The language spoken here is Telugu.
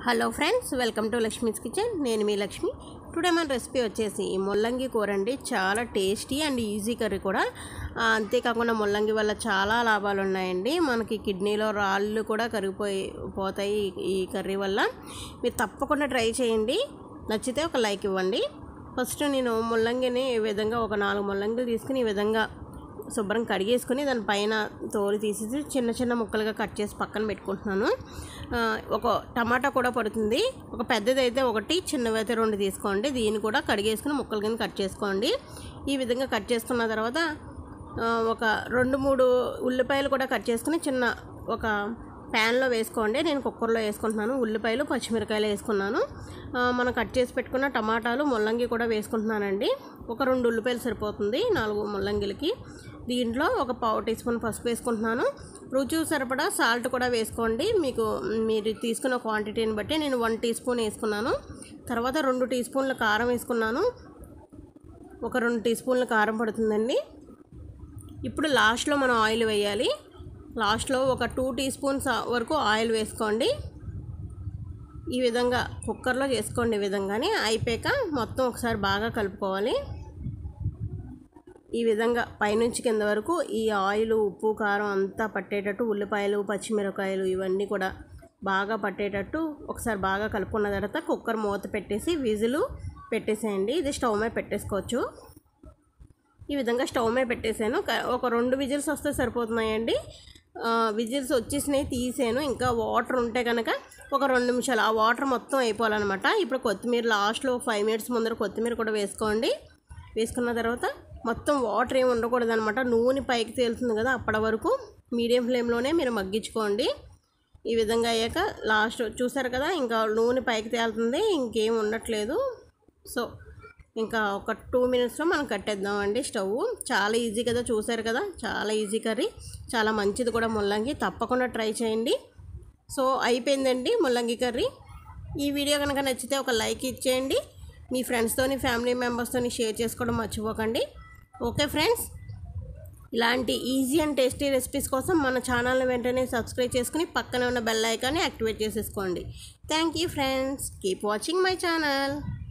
hello friends welcome to Lakshmi's kitchen నేను మీ లక్ష్మి టుడే మన రెసిపీ వచ్చేసి ముల్లంగి కూర అండి చాలా టేస్టీ అండ్ ఈజీ కర్రీ కూడా ఆ, అంతేకాకుండా ముల్లంగి వల్ల చాలా లాభాలు ఉన్నాయండి మనకి కిడ్నీలో రాళ్ళు కూడా కరిగిపోయి పోతాయి ఈ- ఈ కర్రీ వల్ల మీరు తప్పకుండా ట్రై చేయండి నచ్చితే ఒక లైక్ ఇవ్వండి ఫస్ట్ నేను ముల్లంగిని ఈ విధంగా ఒక నాలుగు ముల్లంగిలు తీసుకుని ఈ విధంగా శుభ్రం కడిగేసుకొని దాని పైన తోలు తీసేసి చిన్న చిన్న ముక్కలుగా కట్ చేసి పక్కన పెట్టుకుంటున్నాను ఆ, ఒక టమాటా కూడా పడుతుంది ఒక పెద్దది అయితే ఒకటి చిన్నవి అయితే రెండు తీసుకోండి దీన్ని కూడా కడిగేసుకుని ముక్కలు కింద కట్ చేసుకోండి ఈ విధంగా కట్ చేసుకున్న తర్వాత ఆ, ఒక రెండు మూడు ఉల్లిపాయలు కూడా కట్ చేసుకుని చిన్న ఒక ప్యాన్లో వేసుకోండి నేను కుక్కర్లో వేసుకుంటున్నాను ఉల్లిపాయలు పచ్చిమిరకాయలు వేసుకున్నాను ఆ, మనం కట్ చేసి పెట్టుకున్న టమాటాలు ముల్లంగి కూడా వేసుకుంటున్నానండి ఒక రెండు ఉల్లిపాయలు సరిపోతుంది నాలుగు ముల్లంగిలకి దీంట్లో ఒక పావు టీ స్పూన్ పసుపు వేసుకుంటున్నాను రుచి సరిపడా సాల్ట్ కూడా వేసుకోండి మీకు మీరు తీసుకున్న క్వాంటిటీని బట్టి నేను వన్ టీ స్పూన్ వేసుకున్నాను తర్వాత రెండు టీ స్పూన్ల కారం వేసుకున్నాను ఒక రెండు టీ స్పూన్ల కారం పడుతుందండి ఇప్పుడు లాస్ట్లో మనం ఆయిల్ వేయాలి లాస్ట్లో ఒక టూ టీ స్పూన్స్ వరకు ఆయిల్ వేసుకోండి ఈ విధంగా కుక్కర్లో చేసుకోండి ఈ విధంగానే అయిపోయాక మొత్తం ఒకసారి బాగా కలుపుకోవాలి ఈ విధంగా పైనుంచి కింద వరకు ఈ ఆయిల్ ఉప్పు కారం అంతా పట్టేటట్టు ఉల్లిపాయలు పచ్చిమిరపకాయలు ఇవన్నీ కూడా బాగా పట్టేటట్టు ఒకసారి బాగా కలుపుకున్న తర్వాత కుక్కర్ మూత పెట్టేసి విజిల్ పెట్టేసేయండి ఇది స్టవ్ మీద పెట్టేసుకోవచ్చు ఈ విధంగా స్టవ్ మీద పెట్టేశాను క- ఒక రెండు విజిల్స్ వస్తే సరిపోతున్నాయండి ఆ, విజిల్స్ వచ్చేసినాయి తీసాను ఇంకా వాటర్ ఉంటే కనుక ఒక రెండు నిమిషాలు ఆ వాటర్ మొత్తం అయిపోవాలన్నమాట ఇప్పుడు కొత్తిమీర లాస్ట్లో ఫైవ్ మినిట్స్ ముందర కొత్తిమీర కూడా వేసుకోండి వేసుకున్న తర్వాత మొత్తం వాటర్ ఏమి ఉండకూడదు అనమాట నూనె పైకి తేలుతుంది కదా అప్పటి వరకు మీడియం ఫ్లేమ్లోనే మీరు మగ్గించుకోండి ఈ విధంగా అయ్యాక లాస్ట్ చూసారు కదా ఇంకా నూనె పైకి తేలుతుంది ఇంకేం ఉండట్లేదు సో ఇంకా ఒక టూ మినిట్స్లో మనం కట్టేద్దామండి స్టవ్ చాలా ఈజీ కదా చూసారు కదా చాలా ఈజీ కర్రీ చాలా మంచిది కూడా ముల్లంగి తప్పకుండా ట్రై చేయండి సో అయిపోయిందండి ముల్లంగి కర్రీ ఈ వీడియో కనుక నచ్చితే ఒక లైక్ ఇచ్చేయండి మీ ఫ్రెండ్స్తోని ఫ్యామిలీ మెంబర్స్తోని షేర్ చేసుకోవడం మర్చిపోకండి ఓకే ఫ్రెండ్స్ ఇలాంటి ఈజీ అండ్ టేస్టీ రెసిపీస్ కోసం మన ఛానల్ని వెంటనే సబ్స్క్రైబ్ చేసుకుని పక్కనే ఉన్న బెల్ ఐకాన్ని యాక్టివేట్ చేసేసుకోండి thank you friends keep watching my channel